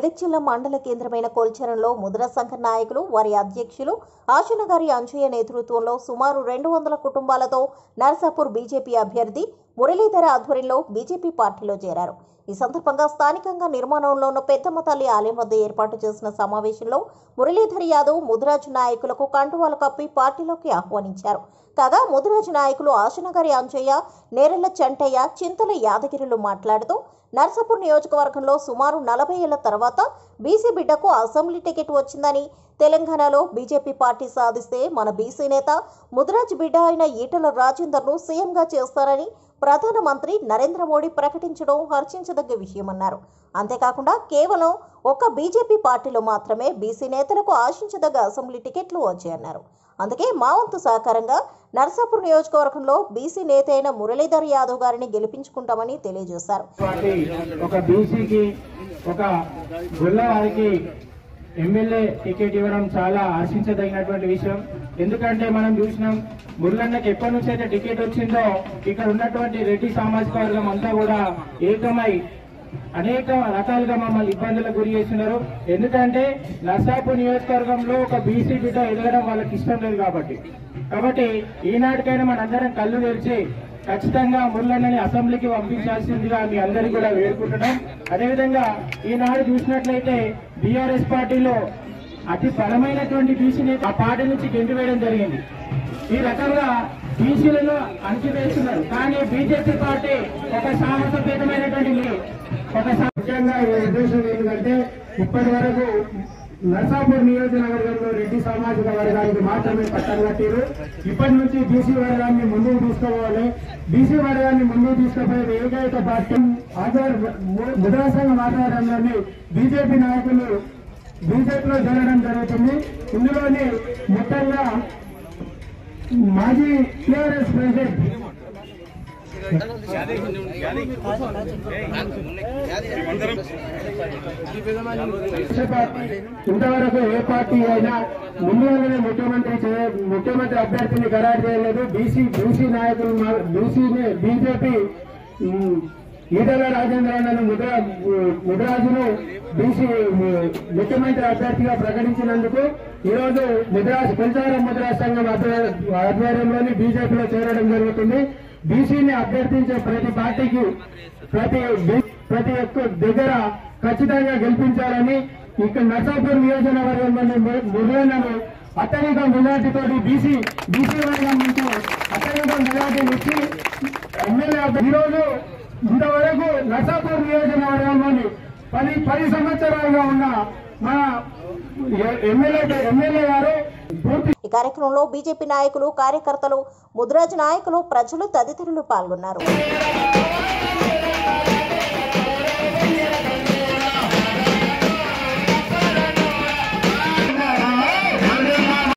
మెదక్ జిల్లా మండల కేంద్రమైన కోల్చరంలో ముద్రా సంఘ నాయకులు వారి అధ్యక్షులు ఆశనగారి అంజయ్య నేతృత్వంలో సుమారు రెండు వందల కుటుంబాలతో నర్సాపూర్ బీజేపీ అభ్యర్థి మురళీధర ఆధ్వర్యంలో బీజేపీ పార్టీలో చేరారు ఈ సందర్భంగా స్థానికంగా నిర్మాణంలో ఉన్న పెద్దమ్మ తల్లి ఆలయం వద్ద ఏర్పాటు చేసిన సమావేశంలో మురళీధర్ యాదవ్ ముదిరాజు నాయకులకు కండువాలు కప్పి పార్టీలోకి ఆహ్వానించారు కాగా ముదిరాజు నాయకులు ఆశనగారి అంజయ్య నేరెళ్ల చంటయ్య చింతల యాదగిరిలు మాట్లాడుతూ నర్సాపూర్ నియోజకవర్గంలో సుమారు నలభై ఏళ్ల తర్వాత బీసీ బిడ్డకు అసెంబ్లీ టికెట్ వచ్చిందని తెలంగాణలో బీజేపీ పార్టీ సాధిస్తే మన బీసీ నేత ముదిరాజ్ బిడ్డ అయిన ఈటల రాజేందర్ను సీఎంగా చేస్తారని ప్రధానమంత్రి నరేంద్ర మోడీ ప్రకటించడం హర్షించదగ్గ విషయమన్నారు అంతేకాకుండా కేవలం ఒక్క బీజేపీ పార్టీలో మాత్రమే బీసీ నేతలకు ఆశించదగ్గ అసెంబ్లీ టికెట్లు వచ్చాయన్నారు అందుకే మా వంతు సహకారంగా నర్సాపూర్ నియోజకవర్గంలో బీసీ నేత అయిన మురళీధర్ యాదవ్ గారిని గెలిపించుకుంటామని తెలియజేశారు పార్టీ ఒక బీసీకి ఒక గొల్లవారికి ఎమ్మెల్యే టికెట్ ఇవ్వడం చాలా ఆశించదగినటువంటి విషయం ఎందుకంటే మనం చూసినాం మురళన్నకి ఎప్పటి నుంచి అయితే టికెట్ వచ్చిందో ఇక్కడ ఉన్నటువంటి రెడ్డి సామాజిక వర్గం అంతా కూడా ఏకమై అనేక రకాలుగా మమ్మల్ని ఇబ్బందులకు గురి చేస్తున్నారు ఎందుకంటే నర్సాపూర్ నియోజకవర్గంలో ఒక బీసీ బిడ్డ ఎదగడం వాళ్ళకి ఇష్టం లేదు కాబట్టి కాబట్టి ఈనాటికైనా మనందరం కళ్ళు తెరిచి ఖచ్చితంగా మురళన్నని అసెంబ్లీకి పంపించాల్సిందిగా మీ అందరికీ కూడా వేడుకుంటున్నాం అదేవిధంగా ఈనాడు చూసినట్లయితే బీఆర్ఎస్ పార్టీలో అతి బలమైనటువంటి బీసీని ఆ పార్టీ నుంచి గెంటి వేయడం జరిగింది ఈ రకంగా బీసీలను అణచివేస్తున్నారు కానీ బీజేపీ పార్టీ ఒక సాహసపేతమైనటువంటి లే- ఒక సా- ముఖ్యంగా ఈ ఉద్దేశం ఏంటంటే ఇప్పటి వరకు నర్సాపూర్ నియోజకవర్గంలో రెడ్డి సామాజిక వర్గానికి మాత్రమే పట్టం కట్టారు ఇప్పటి నుంచి బీసీ వర్గాన్ని ముందుకు తీసుకుపోవాలి బీసీ వర్గాన్ని ముందుకు తీసుకుపోయే ఏకైక పార్టీ ఆధార్ ముద్రా సంఘం ఆధారంలోని బీజేపీ నాయకులు బీజేపీలో చేరడం జరుగుతుంది ఇందులోని మొత్తంగా మాజీ టీఆర్ఎస్ ప్రెసిడెంట్ ఇంతవరకు ఏ పార్టీ అయినా ముందుగానే ముఖ్యమంత్రి చే- ముఖ్యమంత్రి అభ్యర్థిని ఖరారు చేయలేదు బీసీ బీసీ నాయకులు మా- బీసీ బీజేపీ ఉమ్, ఈటల రాజేంద్రను ముద్ర ముద్రాజును బీసీ ముఖ్యమంత్రి అభ్యర్థిగా ప్రకటించినందుకు ఈరోజు ముద్రాజ్ కొంచారం ముద్రా సంఘం ఆధ్వర్య- ఆధ్వర్యంలోని బీజేపీలో చేరడం జరుగుతుంది బీసీని అభ్యర్థించే ప్రతి పార్టీకి ప్రతి బీ- ప్రతి ఒక్క దగ్గర ఖచ్చితంగా గెలిపించాలని ఇక్కడ నర్సాపూర్ నియోజకవర్గంలోని మురళీలను అత్యధిక మెజార్టీతో బీసీ బీసీ వర్గం నుంచి అత్యధిక మెజార్టీని ఇచ్చి ఎమ్మెల్యే అభ్యర్థి ఈరోజు ఇంతవరకు నర్సాపూర్ నియోజకవర్గంలోని పది పది సంవత్సరాలుగా ఉన్న మన ఎ- ఎమ్మెల్యే ఎమ్మెల్యే గారు పూర్తి ఈ కార్యక్రమంలో బీజేపీ నాయకులు కార్యకర్తలు ముద్రాజ్ నాయకులు ప్రజలు తదితరులు పాల్గొన్నారు